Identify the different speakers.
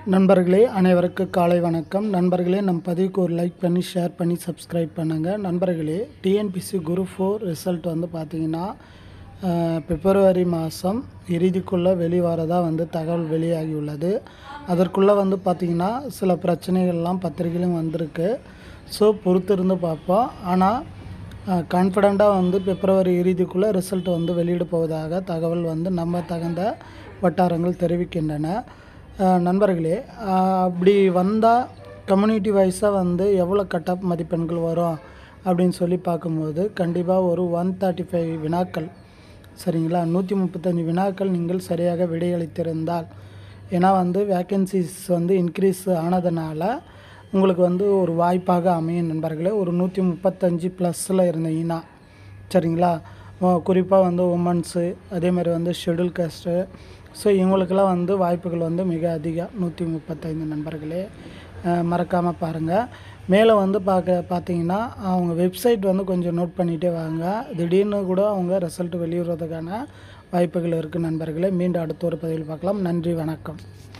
Speaker 1: நண்பர்களே அனைவருக்கும் காலை வணக்கம் நண்பர்களே நம் பதிவுக்கு ஒரு லைக் பண்ணி ஷேர் பண்ணி சப்ஸ்கிரைப் பண்ணுங்கள் நண்பர்களே டிஎன்பிசி குரு ஃபோர் ரிசல்ட் வந்து பார்த்திங்கன்னா அஹ், பிப்ரவரி மாதம் இறுதிக்குள்ளே வெளிவரதா வந்து தகவல் வெளியாகியுள்ளது அதற்குள்ளே வந்து பார்த்திங்கன்னா சில பிரச்சனைகள்லாம் பத்திரிகையிலும் வந்திருக்கு ஸோ பொறுத்திருந்து பார்ப்போம் ஆனால் கான்ஃபிடண்ட்டாக வந்து பிப்ரவரி இறுதிக்குள்ளே ரிசல்ட் வந்து வெளியிட போவதாக தகவல் வந்து நம்ம தகுந்த வட்டாரங்கள் தெரிவிக்கின்றன அஹ் நண்பர்களே அஹ் அப்படி வந்தால் கம்யூனிட்டி வைஸாக வந்து எவ்வளோ கட் மதிப்பெண்கள் வரும் அப்படின்னு சொல்லி பார்க்கும்போது கண்டிப்பாக ஒரு ஒன் தேர்ட்டி ஃபைவ் வினாக்கள் சரிங்களா நூற்றி முப்பத்தஞ்சு வினாக்கள் நீங்கள் சரியாக விடையளித்திருந்தால் ஏன்னா வந்து வேக்கன்சிஸ் வந்து இன்க்ரீஸ் ஆனதுனால உங்களுக்கு வந்து ஒரு வாய்ப்பாக அமையும் நண்பர்களே ஒரு நூற்றி முப்பத்தஞ்சு ப்ளஸில் இருந்தீங்கன்னா சரிங்களா குறிப்பாக வந்து உமன்ஸு அதேமாதிரி வந்து ஷெடியூல் காஸ்ட்டு ஸோ இவங்களுக்கெல்லாம் வந்து வாய்ப்புகள் வந்து மிக அதிகம் நூற்றி முப்பத்தைந்து நண்பர்களே மறக்காமல் பாருங்கள் மேலே வந்து பார்க்க பார்த்தீங்கன்னா அவங்க வெப்சைட் வந்து கொஞ்சம் நோட் பண்ணிகிட்டே வாங்க திடீர்னு கூட அவங்க ரிசல்ட் வெளியிடுறதுக்கான வாய்ப்புகள் இருக்குது நண்பர்களே மீண்டும் அடுத்த ஒரு பதிவில் பார்க்கலாம் நன்றி வணக்கம்